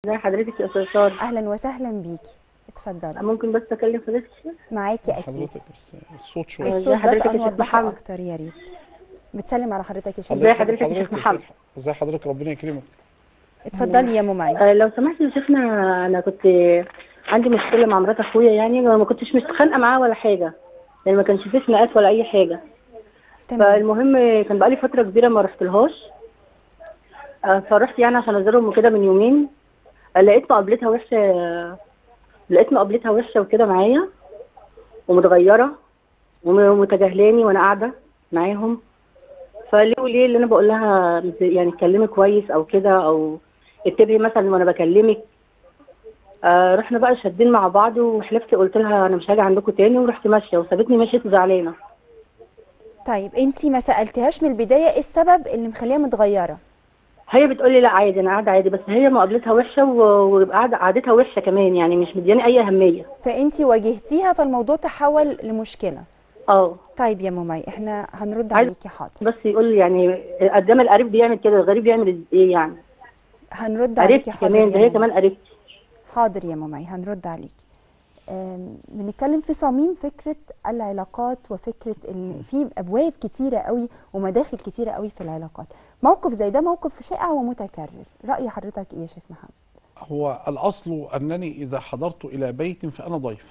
ازي حضرتك يا استاذ ساره اهلا وسهلا بيكي اتفضلي ممكن بس اكلم فضيله الشيخ معاكي اكيد حضرتك بس الصوت شويه الصوت ازي بس حضرتك يا شيخ نوضحه محمد؟ اكتر يا ريت بتسلم على حضرتك يا شيخ ازي حضرتك يا شيخ محمد؟ ازي حضرتك ربنا يكرمك اتفضلي يا مميز آه لو سمحت يا شيخنا انا كنت عندي مشكله مع مرات اخويا يعني ما كنتش متخانقه معاه ولا حاجه يعني ما كانش فيه خناقات ولا اي حاجه تمام فالمهم كان بقالي فتره كبيره ما رحتلهاش آه فرحت يعني عشان ازورهم وكده من يومين آه لقيت مقابلتها وحشه لقيت مقابلتها وحشه وكده معايا ومتغيره ومتجاهلاني وانا قاعده معاهم فليه وليه اللي انا بقول لها يعني اتكلمي كويس او كده او اتبعي مثلا وانا بكلمك آه رحنا بقى شادين مع بعض وحلفت قلت لها انا مش هاجي عندكم تاني ورحت ماشيه وسابتني مشيت زعلانه طيب انتي ما سالتهاش من البدايه ايه السبب اللي مخليها متغيره هي بتقول لي لا عادي انا قاعده عادي بس هي مقابلتها وحشه و- وقعد قعدتها وحشه كمان يعني مش مدياني اي اهميه فانتي واجهتيها فالموضوع تحول لمشكله اه طيب يا ممي احنا هنرد عايز- عليكي حاضر بس يقول لي يعني قدام القريب بيعمل كده الغريب يعمل ايه يعني هنرد عليكي قريبتي حاضر كمان يا ده هي ممي. كمان قريبتي حاضر يا مامي هنرد عليكي أم، بنتكلم في صميم فكرة العلاقات وفكرة ان في ابواب كتيرة قوي ومداخل كتيرة قوي في العلاقات موقف زي ده موقف شائع ومتكرر رأي حضرتك ايه يا شيخ محمد هو الاصل انني اذا حضرت الى بيت فانا ضيف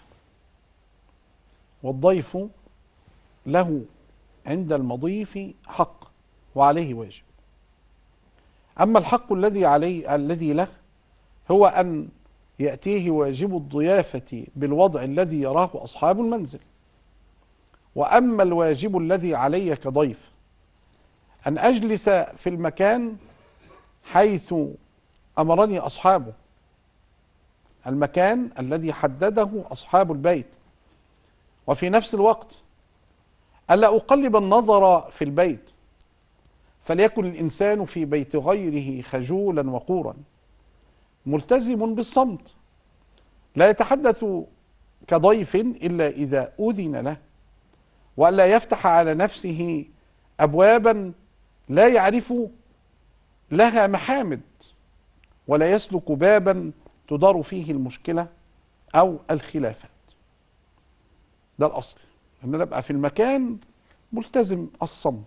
والضيف له عند المضيف حق وعليه واجب اما الحق الذي عليه الذي له هو ان ياتيه واجب الضيافه بالوضع الذي يراه اصحاب المنزل واما الواجب الذي علي كضيف ان اجلس في المكان حيث امرني اصحابه المكان الذي حدده اصحاب البيت وفي نفس الوقت الا اقلب النظر في البيت فليكن الانسان في بيت غيره خجولا وقورا ملتزم بالصمت لا يتحدث كضيف الا اذا اذن له والا يفتح على نفسه ابوابا لا يعرف لها محامد ولا يسلك بابا تدار فيه المشكله او الخلافات ده الاصل ان انا ابقى في المكان ملتزم الصمت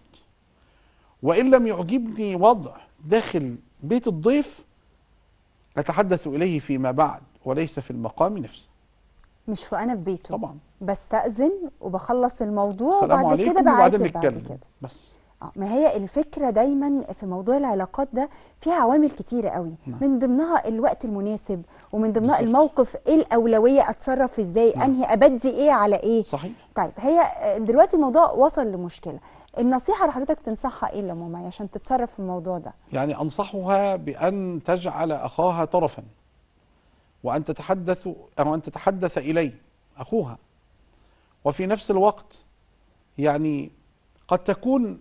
وان لم يعجبني وضع داخل بيت الضيف اتحدث اليه فيما بعد وليس في المقام نفسه مش في انا في بيته طبعا بستأذن وبخلص الموضوع السلام وبعد عليكم كده وبعدين بعاتب بعد نتكلم كده بس آه، ما هي الفكرة دايما في موضوع العلاقات ده فيها عوامل كتيرة قوي نعم. من ضمنها الوقت المناسب ومن ضمنها بالظبط. الموقف ايه الأولوية اتصرف ازاي نعم. انهي ابدي ايه على ايه صحيح طيب هي آه، دلوقتي الموضوع وصل لمشكلة النصيحة اللي حضرتك تنصحها ايه لماما عشان تتصرف في الموضوع ده يعني انصحها بان تجعل اخاها طرفا وان تتحدث او ان تتحدث اليه اخوها وفي نفس الوقت يعني قد تكون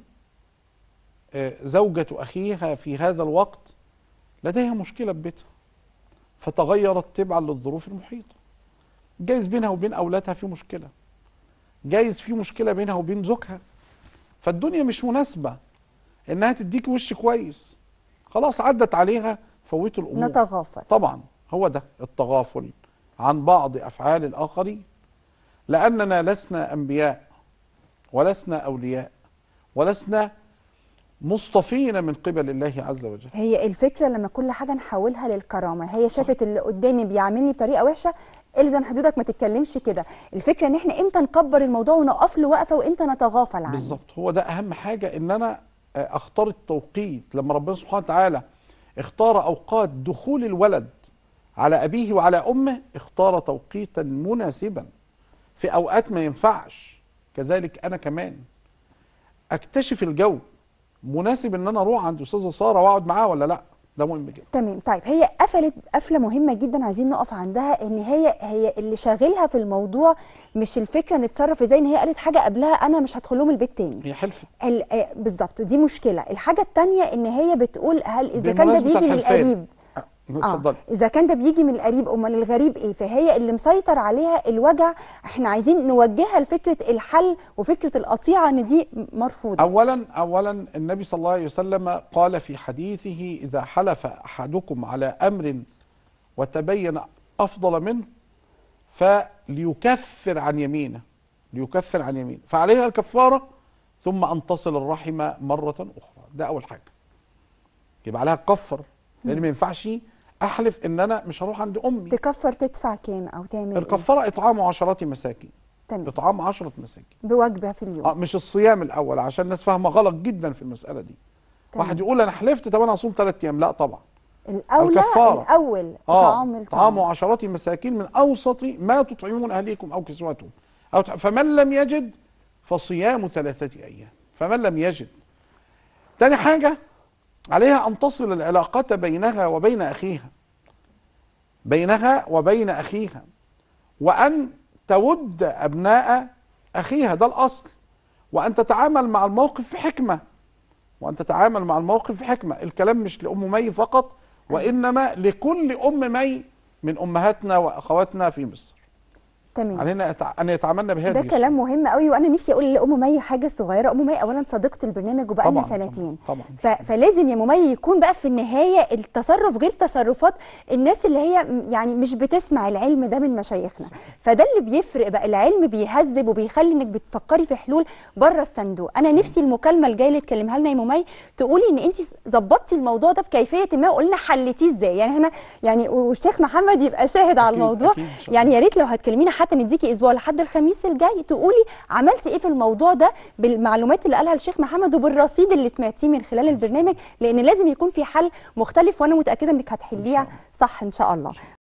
آه، زوجة اخيها في هذا الوقت لديها مشكلة ببيتها فتغيرت تبعا للظروف المحيطة جايز بينها وبين اولادها في مشكلة جايز في مشكلة بينها وبين زوجها فالدنيا مش مناسبة انها تديك وش كويس خلاص عدت عليها فوتوا الامور نتغافل طبعا هو ده التغافل عن بعض افعال الاخرين لاننا لسنا انبياء ولسنا اولياء ولسنا مصطفين من قبل الله عز وجل هي الفكرة لما كل حاجة نحولها للكرامة هي شافت اللي قدامي بيعاملني بطريقة وحشة الزم حدودك ما تتكلمش كده الفكرة ان احنا امتى نكبر الموضوع ونقف له وقفة وامتى نتغافل عنه بالظبط هو ده اهم حاجه ان انا آه، اختار التوقيت لما ربنا سبحانه وتعالى اختار اوقات دخول الولد على ابيه وعلى امه اختار توقيتا مناسبا في اوقات ما ينفعش كذلك انا كمان اكتشف الجو مناسب ان انا اروح عند استاذه ساره واقعد معاها ولا لا ده مهم جدا تمام طيب هي قفلت قفله مهمه جدا عايزين نقف عندها ان هي هي اللي شاغلها في الموضوع مش الفكره نتصرف ازاي ان هي قالت حاجه قبلها انا مش هدخل لهم البيت تاني هي حلفت ال- آه، بالظبط دي مشكله الحاجه الثانيه ان هي بتقول هل اذا كان ده بمناسبة بيجي من الحلفان. القريب آه، اتفضلي اذا كان ده بيجي من القريب امال الغريب ايه فهي اللي مسيطر عليها الوجع احنا عايزين نوجهها لفكره الحل وفكره القطيعه ان دي مرفوضه اولا اولا النبي صلى الله عليه وسلم قال في حديثه اذا حلف احدكم على امر وتبين افضل منه فليكفر عن يمينه ليكفر عن يمينه فعليها الكفاره ثم ان تصل الرحم مره اخرى ده اول حاجه يبقى عليها تكفر لان ما ينفعش احلف ان انا مش هروح عند امي تكفر تدفع كام او تعمل ايه الكفاره اطعام عشرات مساكين تمام اطعام عشرة مساكين بوجبه في اليوم اه مش الصيام الاول عشان الناس فاهمه غلط جدا في المساله دي تمام. واحد يقول انا حلفت طب انا هصوم ثلاث ايام لا طبعا الاولى الكفارة. الاول اه طعام طعام الطعام عشرات مساكين من اوسط ما تطعمون اهليكم او كسوتهم أو ت- فمن لم يجد فصيام ثلاثة أيام فمن لم يجد تاني حاجة عليها أن تصل العلاقة بينها وبين أخيها بينها وبين أخيها وأن تود أبناء أخيها ده الأصل وأن تتعامل مع الموقف في حكمة وأن تتعامل مع الموقف في حكمة الكلام مش لأم مي فقط وإنما لكل أم مي من أمهاتنا وأخواتنا في مصر تمام علينا يتع- أن يتعاملن بهذه ده الصورة. كلام مهم قوي وانا نفسي اقول لام مي حاجه صغيره ام مي اولا صديقه البرنامج وبقالنا طبعاً، سنتين طبعاً، ف... فلازم يا ممي يكون بقى في النهايه التصرف غير تصرفات الناس اللي هي م- يعني مش بتسمع العلم ده من مشايخنا فده اللي بيفرق بقى العلم بيهذب وبيخلي انك بتفكري في حلول بره الصندوق انا نفسي المكالمه الجايه اللي تكلمها لنا يا ممي تقولي ان انت ظبطتي الموضوع ده بكيفيه ما وقلنا حلتيه ازاي يعني هنا يعني والشيخ محمد يبقى شاهد على أكيد، الموضوع أكيد إن شاء الله. يعني يا ريت لو هتكلمينا حتى نديكي اسبوع لحد الخميس الجاي تقولي عملتي ايه في الموضوع ده بالمعلومات اللي قالها الشيخ محمد وبالرصيد اللي سمعتيه من خلال البرنامج لان لازم يكون في حل مختلف وانا متاكده انك هتحليها صح ان شاء الله